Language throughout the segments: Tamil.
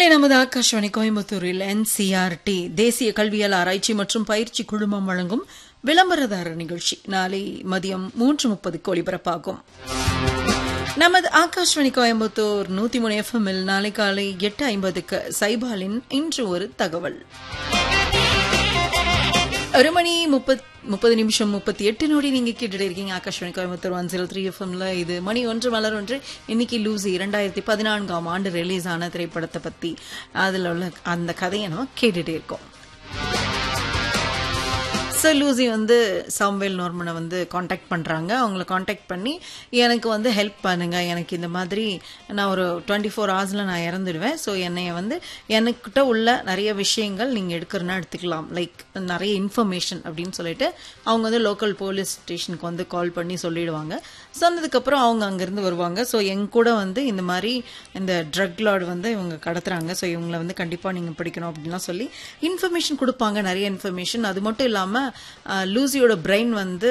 நேர்களே நமது ஆகாஷ்வாணி கோயம்புத்தூரில் என்சிஆர்டி தேசிய கல்வியல் ஆராய்ச்சி மற்றும் பயிற்சி குழுமம் வழங்கும் விளம்பரதாரர் நிகழ்ச்சி நாளை மதியம் மூன்று முப்பதுக்கு ஒலிபரப்பாகும் நமது ஆகாஷ்வாணி கோயம்புத்தூர் நூத்தி மூணு எஃப்எம்மில் நாளை காலை எட்டு ஐம்பதுக்கு சைபாலின் இன்று ஒரு தகவல் ஒரு மணி முப்பத் முப்பது நிமிஷம் முப்பத்தி எட்டு நோடி நீங்க கேட்டுட்டு இருக்கீங்க Akashvani Coimbatore one zero three எஃப்எம்ல இது மணி ஒன்று மலர் ஒன்று இன்னைக்கு லூசி இரண்டாயிரத்தி பதினான்காம் ஆண்டு ரிலீஸ் ஆன திரைப்படத்தை பத்தி அதுல உள்ள அந்த கதையை நம்ம கேட்டுட்டே இருக்கோம் ஸோ லூசி வந்து சாம்வேல் நார்மனை வந்து காண்டாக்ட் பண்ணுறாங்க அவங்கள காண்டாக்ட் பண்ணி எனக்கு வந்து ஹெல்ப் பண்ணுங்க எனக்கு இந்த மாதிரி நான் ஒரு டுவெண்ட்டி ஃபோர் ஹவர்ஸில் நான் இறந்துடுவேன் ஸோ என்னைய வந்து எனக்கிட்ட உள்ள நிறைய விஷயங்கள் நீங்கள் எடுக்கிறனா எடுத்துக்கலாம் லைக் நிறைய இன்ஃபர்மேஷன் அப்படின்னு சொல்லிட்டு அவங்க வந்து லோக்கல் போலீஸ் ஸ்டேஷனுக்கு வந்து கால் பண்ணி சொல்லிடுவாங்க சொன்னதுக்கப்புறம் அவங்க அங்கேருந்து வருவாங்க ஸோ எங்க கூட வந்து இந்த மாதிரி இந்த ட்ரக் லார்டு வந்து இவங்க கடத்துறாங்க ஸோ இவங்களை வந்து கண்டிப்பாக நீங்கள் பிடிக்கணும் அப்படின்லாம் சொல்லி இன்ஃபர்மேஷன் கொடுப்பாங்க நிறைய இன்ஃபர்மேஷன் அது மட்டும் இல்லாமல் லூசியோட பிரெயின் வந்து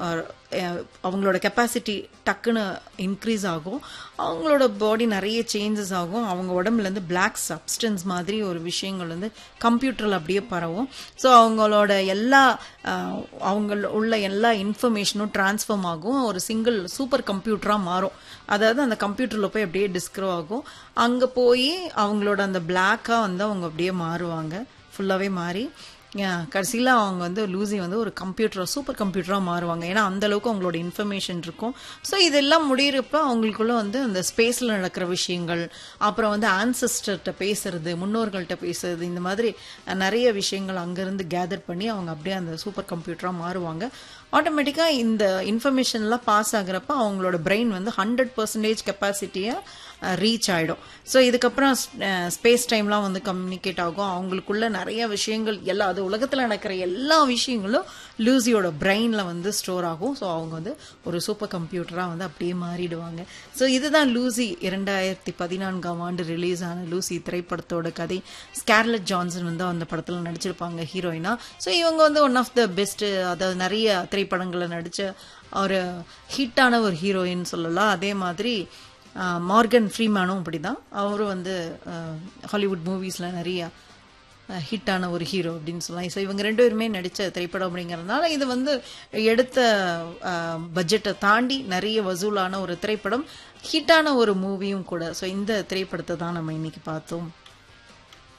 அவங்களோட கெப்பாசிட்டி டக்குன்னு இன்க்ரீஸ் ஆகும் அவங்களோட பாடி நிறைய சேஞ்சஸ் ஆகும் அவங்க உடம்புலேருந்து பிளாக் சப்ஸ்டன்ஸ் மாதிரி ஒரு விஷயங்கள் வந்து கம்ப்யூட்டரில் அப்படியே பரவும் ஸோ அவங்களோட எல்லா அவங்க உள்ள எல்லா இன்ஃபர்மேஷனும் டிரான்ஸ்ஃபார்ம் ஆகும் ஒரு சிங்கிள் சூப்பர் கம்ப்யூட்டராக மாறும் அதாவது அந்த கம்ப்யூட்டரில் போய் அப்படியே டிஸ்க்ரோ ஆகும் அங்கே போய் அவங்களோட அந்த பிளாக்காக வந்து அவங்க அப்படியே மாறுவாங்க ஃபுல்லாகவே மாறி கடைசியில் அவங்க வந்து லூசி வந்து ஒரு கம்ப்யூட்டர் சூப்பர் கம்ப்யூட்டராக மாறுவாங்க ஏன்னா அந்த அளவுக்கு அவங்களோட இன்ஃபர்மேஷன் இருக்கும் ஸோ இதெல்லாம் முடியிறப்ப அவங்களுக்குள்ள வந்து அந்த ஸ்பேஸில் நடக்கிற விஷயங்கள் அப்புறம் வந்து ஆன்சஸ்டர்கிட்ட பேசுறது முன்னோர்கள்ட்ட பேசுறது இந்த மாதிரி நிறைய விஷயங்கள் அங்கேருந்து கேதர் பண்ணி அவங்க அப்படியே அந்த சூப்பர் கம்ப்யூட்டராக மாறுவாங்க ஆட்டோமேட்டிக்காக இந்த இன்ஃபர்மேஷன்லாம் பாஸ் ஆகுறப்ப அவங்களோட பிரெயின் வந்து ஹண்ட்ரட் பர்சன்டேஜ் கெப்பாசிட்டியை ரீச் ஆகிடும் ஸோ இதுக்கப்புறம் ஸ்பேஸ் டைம்லாம் வந்து கம்யூனிகேட் ஆகும் அவங்களுக்குள்ள நிறைய விஷயங்கள் எல்லா அது உலகத்தில் நடக்கிற எல்லா விஷயங்களும் லூசியோட பிரெயினில் வந்து ஸ்டோர் ஆகும் ஸோ அவங்க வந்து ஒரு சூப்பர் கம்ப்யூட்டராக வந்து அப்படியே மாறிடுவாங்க ஸோ இதுதான் லூசி இரண்டாயிரத்தி பதினான்காம் ஆண்டு ரிலீஸ் ஆன லூசி திரைப்படத்தோட கதை ஸ்கேர்லட் ஜான்சன் வந்து அந்த படத்தில் நடிச்சிருப்பாங்க ஹீரோயினா ஸோ இவங்க வந்து ஒன் ஆஃப் த பெஸ்ட் அதாவது நிறைய திரைப்படங்களில் நடித்த ஒரு ஹிட்டான ஒரு ஹீரோயின் சொல்லலாம் அதே மாதிரி மார்கன் ஃப்ரீமேனும் அப்படி தான் அவரும் வந்து ஹாலிவுட் மூவிஸில் நிறைய ஹிட்டான ஒரு ஹீரோ அப்படின்னு சொல்லலாம் ஸோ இவங்க ரெண்டு பேருமே நடித்த திரைப்படம் அப்படிங்கிறதுனால இது வந்து எடுத்த பட்ஜெட்டை தாண்டி நிறைய வசூலான ஒரு திரைப்படம் ஹிட்டான ஒரு மூவியும் கூட ஸோ இந்த திரைப்படத்தை தான் நம்ம இன்னைக்கு பார்த்தோம்